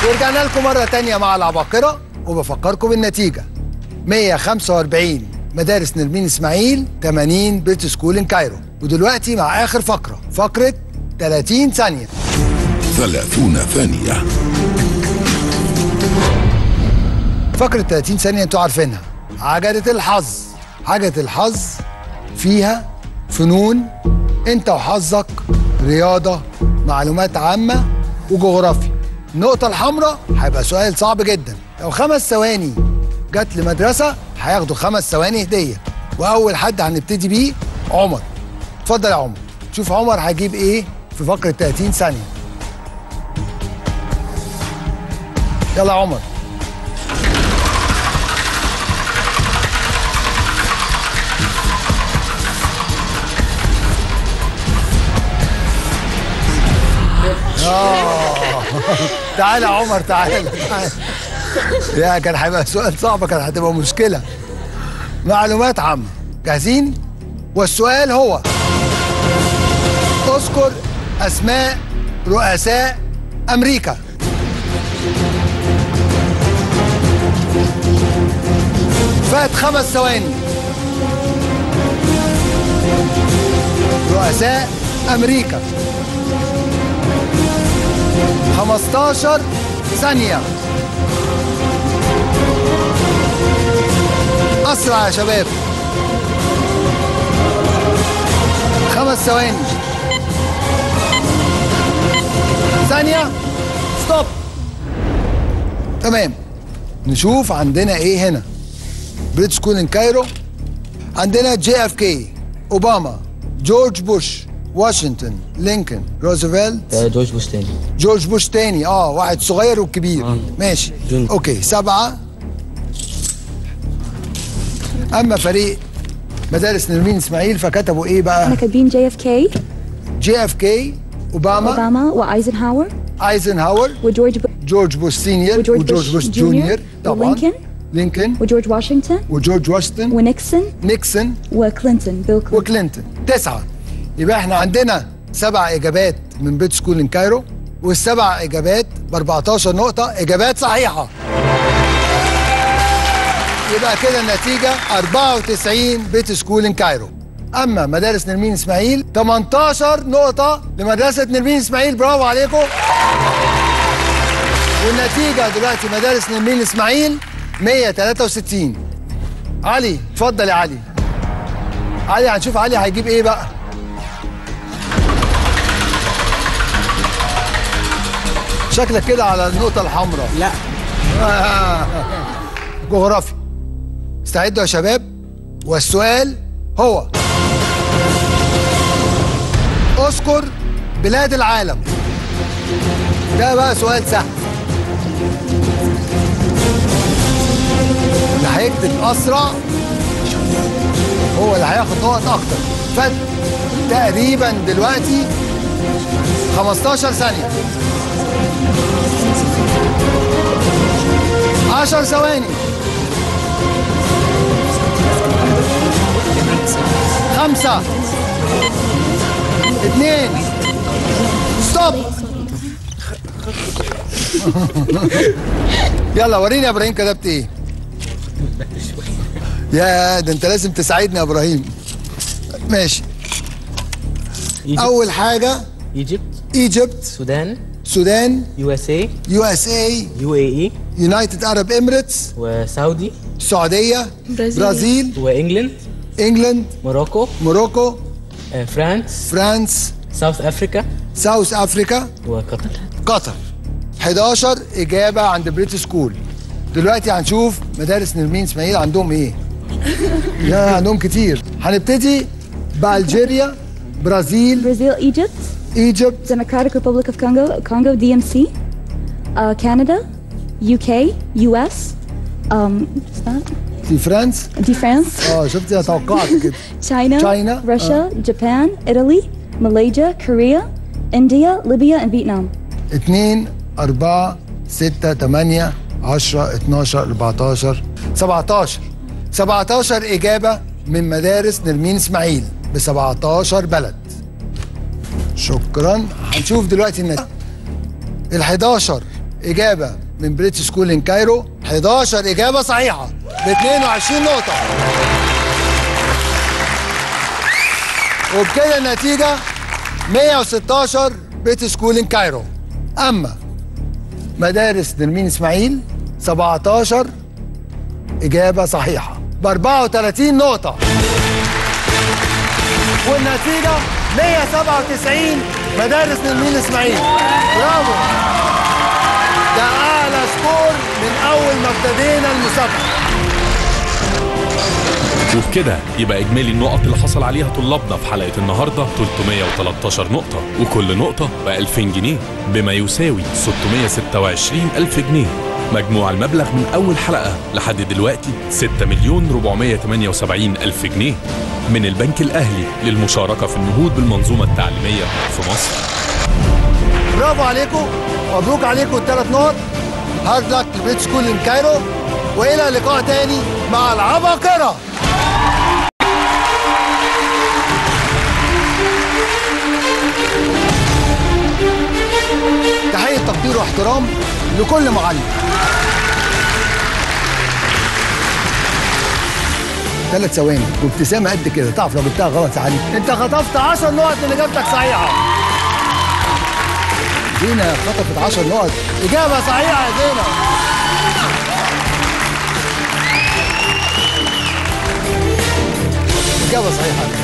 ورجعنا لكم مرة تانية مع العباقرة وبفكركم بالنتيجة 145 مدارس نرمين اسماعيل 80 بيت سكول ان كايرو ودلوقتي مع آخر فقرة فقرة 30 ثانية ثلاثون ثانية فقرة 30 ثانية انتوا عارفينها عجلة الحظ عجلة الحظ فيها فنون انت وحظك رياضة معلومات عامة وجغرافيا النقطة الحمراء هيبقى سؤال صعب جدا لو خمس ثواني جت لمدرسة هياخدوا خمس ثواني هدية وأول حد هنبتدي بيه عمر اتفضل يا عمر شوف عمر هيجيب ايه في فقرة 30 ثانية يلا يا عمر تعالى يا عمر تعالى تعالى. يا كان هيبقى سؤال صعب كان هتبقى مشكلة معلومات عامة جاهزين؟ والسؤال هو اذكر أسماء رؤساء أمريكا فات خمس ثواني رؤساء أمريكا 15 ثانية أسرع يا شباب خمس ثواني ثانية ستوب تمام نشوف عندنا ايه هنا بريد سكول ان كايرو عندنا جي اف كي اوباما جورج بوش واشنطن لينكولن روزفلت آه، جورج بوش تاني جورج بوش تاني اه واحد صغير وكبير آه. ماشي جون. اوكي سبعة اما فريق مدارس نرمين اسماعيل فكتبوا ايه احنا بقى كاتبين جي اف كي جي اف كي اوباما اوباما وايزنهاور ايزنهاور وجورج ب... جورج بوش سينيور وجورج وجورج بوش بوش جونيور جونيور طبعا ولينكولن لينكولن وجورج واشنطن وجورج واشنطن ونيكسون نيكسون وكلينتون بيل كلينتون وكلينتون تسعة يبقى احنا عندنا سبع اجابات من بيت سكول ان كايرو والسبع اجابات ب 14 نقطة اجابات صحيحة يبقى كده النتيجة 94 بيت سكول ان كايرو اما مدارس نرمين اسماعيل 18 نقطة لمدرسة نرمين اسماعيل برافو عليكم والنتيجة دلوقتي مدارس نرمين اسماعيل 163 علي اتفضل يا علي علي هنشوف علي هيجيب ايه بقى شكلك كده على النقطة الحمراء لا جغرافيا استعدوا يا شباب والسؤال هو اذكر بلاد العالم ده بقى سؤال سهل اللي هيكتب اسرع هو اللي هياخد نقط اكتر فات تقريبا دلوقتي 15 ثانية 10 ثواني خمسة اثنين ستوب يلا وريني يا ابراهيم كتبت ايه يا ده انت لازم تساعدني يا ابراهيم ماشي اول حاجه ايجيبت ايجيبت السودان سودان يو اس اي يو اس اي يو اي اي يونايتد ارب اميريتس وسعودي السعوديه برازيل. برازيل وانجلند انجلاند موروكو موروكو آه، فرانس فرانس ساوث افريكا ساوث افريكا وقطر قطر 11 اجابه عند بريت سكول دلوقتي هنشوف مدارس نرمين اسماعيل عندهم ايه لا عندهم كتير هنبتدي بالجيريا برازيل برازيل ايجيبت ايجيبت Democratic Republic of Congo Congo DMC uh, Canada UK US um, what's that? في فرنسا دي France اه شفت انا توقعت كده China, China, Russia, Japan, Italy, Malaysia, Korea, India, Libya, and Vietnam. 2 4 6 8 10 12 14 17 17 إجابة من مدارس نرمين إسماعيل ب 17 بلد شكرا هنشوف دلوقتي النتيجة ال 11 إجابة من بريتش سكول إن كايرو 11 إجابة صحيحة ب 22 نقطة وبكده النتيجة 116 بريتش سكول إن كايرو أما مدارس نرمين إسماعيل 17 إجابة صحيحة ب 34 نقطة والنتيجة 197 مدارس نرمين إسماعيل برافو ده أعلى سكور من أول ما ابتدينا المسابقة وبكده يبقى إجمالي النقط اللي حصل عليها طلابنا في حلقة النهاردة 313 نقطة وكل نقطة ب 2000 جنيه بما يساوي 626 ألف جنيه مجموع المبلغ من أول حلقة لحد دلوقتي 6 مليون 478 ألف جنيه من البنك الأهلي للمشاركة في النهوض بالمنظومة التعليمية في مصر برافو عليكم مبروك عليكم الثلاث نقط هارد لك لبريت سكول ان كايرو والى لقاء تاني مع العباقرة تحية تقدير واحترام لكل معلم ثلاث ثواني وابتسامة قد كده تعرف لو جبتها غلط يا علي انت خطفت 10 نقط من اجابتك صحيحة زينة خطفت 10 نقط إجابة صحيحة يا زينة إجابة صحيحة